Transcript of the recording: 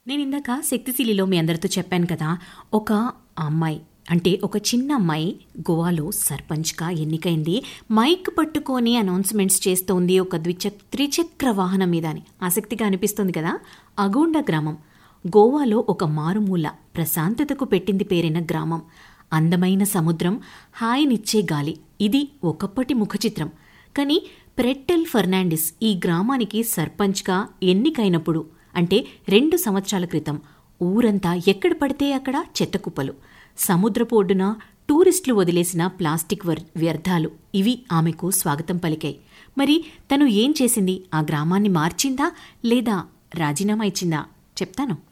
నేను ఇందాక శక్తిశీలిలో మీ అందరితో చెప్పాను కదా ఒక అమ్మాయి అంటే ఒక చిన్న అమ్మాయి గోవాలో సర్పంచ్గా ఎన్నికైంది మైక్ పట్టుకొని అనౌన్స్మెంట్స్ చేస్తోంది ఒక ద్విచక్ త్రిచక్ర వాహనం మీద అని ఆసక్తిగా అనిపిస్తుంది కదా అగోండ గ్రామం గోవాలో ఒక మారుమూల ప్రశాంతతకు పెట్టింది పేరైన గ్రామం అందమైన సముద్రం హాయినిచ్చే గాలి ఇది ఒకప్పటి ముఖచిత్రం కానీ ప్రెట్టెల్ ఫెర్నాండిస్ ఈ గ్రామానికి సర్పంచ్గా ఎన్నికైనప్పుడు అంటే రెండు సంవత్సరాల క్రితం ఊరంతా ఎక్కడ పడితే అక్కడ చెత్తకుప్పలు సముద్రపు ఒడ్డున టూరిస్టులు వదిలేసిన ప్లాస్టిక్ వర్- వ్యర్థాలు ఇవి ఆమెకు స్వాగతం పలికాయి మరి తను ఏం చేసింది ఆ గ్రామాన్ని మార్చిందా లేదా రాజీనామా ఇచ్చిందా చెప్తాను